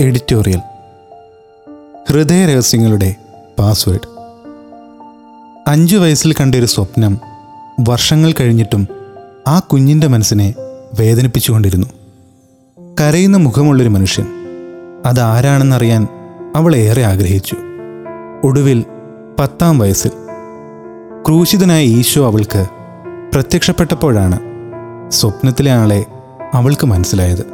editorial ഹൃദയരഹസ്യങ്ങളുടെ password അഞ്ചു വയസ്സിൽ കണ്ടൊരു സ്വപ്നം വർഷങ്ങൾ കഴിഞ്ഞിട്ടും ആ കുഞ്ഞിൻ്റെ മനസ്സിനെ വേദനിപ്പിച്ചുകൊണ്ടിരുന്നു കരയുന്ന മുഖമുള്ളൊരു മനുഷ്യൻ അതാരാണെന്നറിയാൻ അവൾ ഏറെ ആഗ്രഹിച്ചു ഒടുവിൽ പത്താം വയസ്സിൽ ക്രൂശിതനായ ഈശോ അവൾക്ക് പ്രത്യക്ഷപ്പെട്ടപ്പോഴാണ് സ്വപ്നത്തിലെ ആളെ അവൾക്ക് മനസ്സിലായത്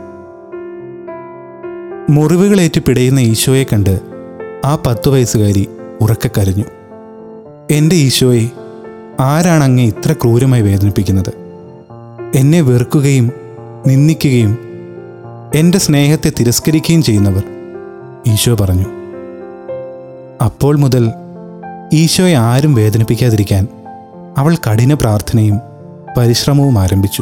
മുറിവുകളേറ്റ് പിടയുന്ന ഈശോയെ കണ്ട് ആ പത്തു വയസ്സുകാരി ഉറക്കെ കരഞ്ഞു എൻ്റെ ഈശോയെ ആരാണ് അങ്ങേ ഇത്ര ക്രൂരമായി വേദനിപ്പിക്കുന്നത് എന്നെ വെറുക്കുകയും നിന്ദിക്കുകയും എൻ്റെ സ്നേഹത്തെ തിരസ്കരിക്കുകയും ചെയ്യുന്നവർ ഈശോ പറഞ്ഞു അപ്പോൾ മുതൽ ഈശോയെ ആരും വേദനിപ്പിക്കാതിരിക്കാൻ അവൾ കഠിന പ്രാർത്ഥനയും പരിശ്രമവും ആരംഭിച്ചു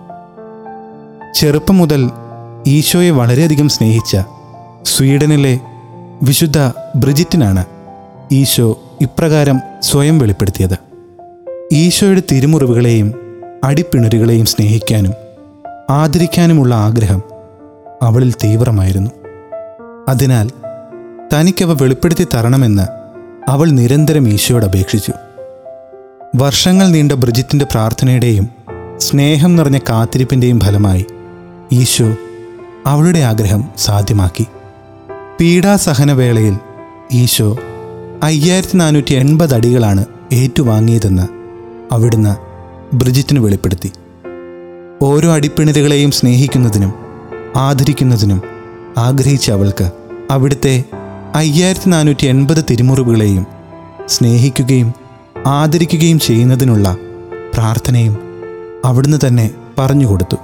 ചെറുപ്പം മുതൽ ഈശോയെ വളരെയധികം സ്നേഹിച്ച സ്വീഡനിലെ വിശുദ്ധ ബ്രിജിറ്റിനാണ് ഈശോ ഇപ്രകാരം സ്വയം വെളിപ്പെടുത്തിയത് ഈശോയുടെ തിരുമുറിവുകളെയും അടിപ്പിണരുകളെയും സ്നേഹിക്കാനും ആദരിക്കാനുമുള്ള ആഗ്രഹം അവളിൽ തീവ്രമായിരുന്നു അതിനാൽ തനിക്കവ വെളിപ്പെടുത്തി തരണമെന്ന് അവൾ നിരന്തരം ഈശോയോട് അപേക്ഷിച്ചു വർഷങ്ങൾ നീണ്ട ബ്രിജിറ്റിൻ്റെ പ്രാർത്ഥനയുടെയും സ്നേഹം നിറഞ്ഞ കാത്തിരിപ്പിൻ്റെയും ഫലമായി ഈശോ അവളുടെ ആഗ്രഹം സാധ്യമാക്കി പീഡാസഹനവേളയിൽ ഈശോ അയ്യായിരത്തി നാനൂറ്റി എൺപത് അടികളാണ് ഏറ്റുവാങ്ങിയതെന്ന് അവിടുന്ന് ബ്രിജിറ്റിന് വെളിപ്പെടുത്തി ഓരോ അടിപ്പിണരുകളെയും സ്നേഹിക്കുന്നതിനും ആദരിക്കുന്നതിനും ആഗ്രഹിച്ച അവൾക്ക് അവിടുത്തെ അയ്യായിരത്തി നാനൂറ്റി എൺപത് തിരുമുറിവുകളെയും സ്നേഹിക്കുകയും ആദരിക്കുകയും ചെയ്യുന്നതിനുള്ള പ്രാർത്ഥനയും അവിടുന്ന് തന്നെ പറഞ്ഞുകൊടുത്തു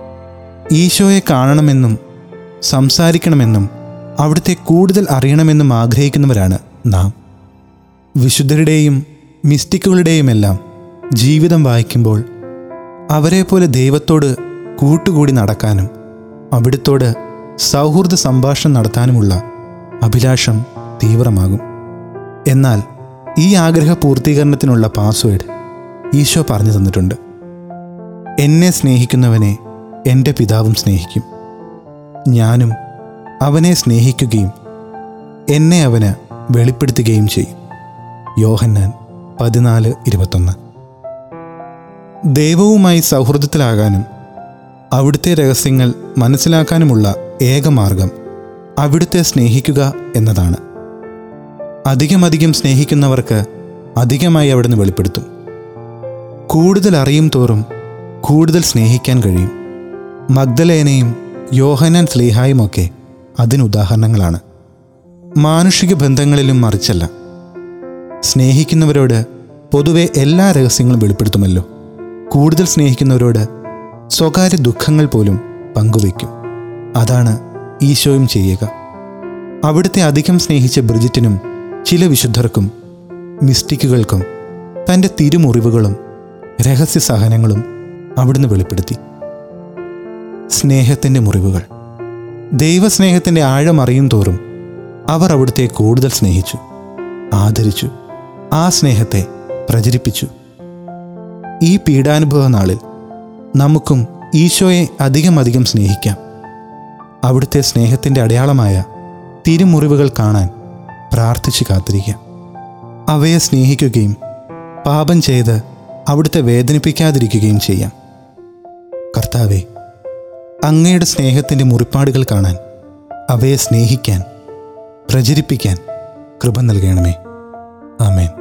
ഈശോയെ കാണണമെന്നും സംസാരിക്കണമെന്നും അവിടുത്തെ കൂടുതൽ അറിയണമെന്നും ആഗ്രഹിക്കുന്നവരാണ് നാം വിശുദ്ധരുടെയും മിസ്റ്റിക്കുകളുടെയുമെല്ലാം ജീവിതം വായിക്കുമ്പോൾ അവരെപ്പോലെ ദൈവത്തോട് കൂട്ടുകൂടി നടക്കാനും അവിടുത്തോട് സൗഹൃദ സംഭാഷണം നടത്താനുമുള്ള അഭിലാഷം തീവ്രമാകും എന്നാൽ ഈ ആഗ്രഹ പൂർത്തീകരണത്തിനുള്ള പാസ്വേഡ് ഈശോ പറഞ്ഞു തന്നിട്ടുണ്ട് എന്നെ സ്നേഹിക്കുന്നവനെ എൻ്റെ പിതാവും സ്നേഹിക്കും ഞാനും അവനെ സ്നേഹിക്കുകയും എന്നെ അവന് വെളിപ്പെടുത്തുകയും ചെയ്യും യോഹന്നാൻ പതിനാല് ഇരുപത്തൊന്ന് ദൈവവുമായി സൗഹൃദത്തിലാകാനും അവിടുത്തെ രഹസ്യങ്ങൾ മനസ്സിലാക്കാനുമുള്ള ഏക മാർഗം അവിടുത്തെ സ്നേഹിക്കുക എന്നതാണ് അധികമധികം സ്നേഹിക്കുന്നവർക്ക് അധികമായി അവിടുന്ന് വെളിപ്പെടുത്തും കൂടുതൽ അറിയും തോറും കൂടുതൽ സ്നേഹിക്കാൻ കഴിയും മഗ്ദലേനയും യോഹനാൻ സ്ലീഹായുമൊക്കെ അതിനുദാഹരണങ്ങളാണ് മാനുഷിക ബന്ധങ്ങളിലും മറിച്ചല്ല സ്നേഹിക്കുന്നവരോട് പൊതുവെ എല്ലാ രഹസ്യങ്ങളും വെളിപ്പെടുത്തുമല്ലോ കൂടുതൽ സ്നേഹിക്കുന്നവരോട് സ്വകാര്യ ദുഃഖങ്ങൾ പോലും പങ്കുവയ്ക്കും അതാണ് ഈശോയും ചെയ്യുക അവിടുത്തെ അധികം സ്നേഹിച്ച ബ്രിജിറ്റിനും ചില വിശുദ്ധർക്കും മിസ്റ്റിക്കുകൾക്കും തൻ്റെ തിരുമുറിവുകളും രഹസ്യ സഹനങ്ങളും അവിടുന്ന് വെളിപ്പെടുത്തി സ്നേഹത്തിൻ്റെ മുറിവുകൾ ദൈവസ്നേഹത്തിൻ്റെ ആഴം അറിയും തോറും അവർ അവിടുത്തെ കൂടുതൽ സ്നേഹിച്ചു ആദരിച്ചു ആ സ്നേഹത്തെ പ്രചരിപ്പിച്ചു ഈ പീഡാനുഭവ നാളിൽ നമുക്കും ഈശോയെ അധികം അധികം സ്നേഹിക്കാം അവിടുത്തെ സ്നേഹത്തിൻ്റെ അടയാളമായ തിരുമുറിവുകൾ കാണാൻ പ്രാർത്ഥിച്ച് കാത്തിരിക്കാം അവയെ സ്നേഹിക്കുകയും പാപം ചെയ്ത് അവിടുത്തെ വേദനിപ്പിക്കാതിരിക്കുകയും ചെയ്യാം കർത്താവെ അങ്ങയുടെ സ്നേഹത്തിൻ്റെ മുറിപ്പാടുകൾ കാണാൻ അവയെ സ്നേഹിക്കാൻ പ്രചരിപ്പിക്കാൻ കൃപ നൽകണമേ ആമേൻ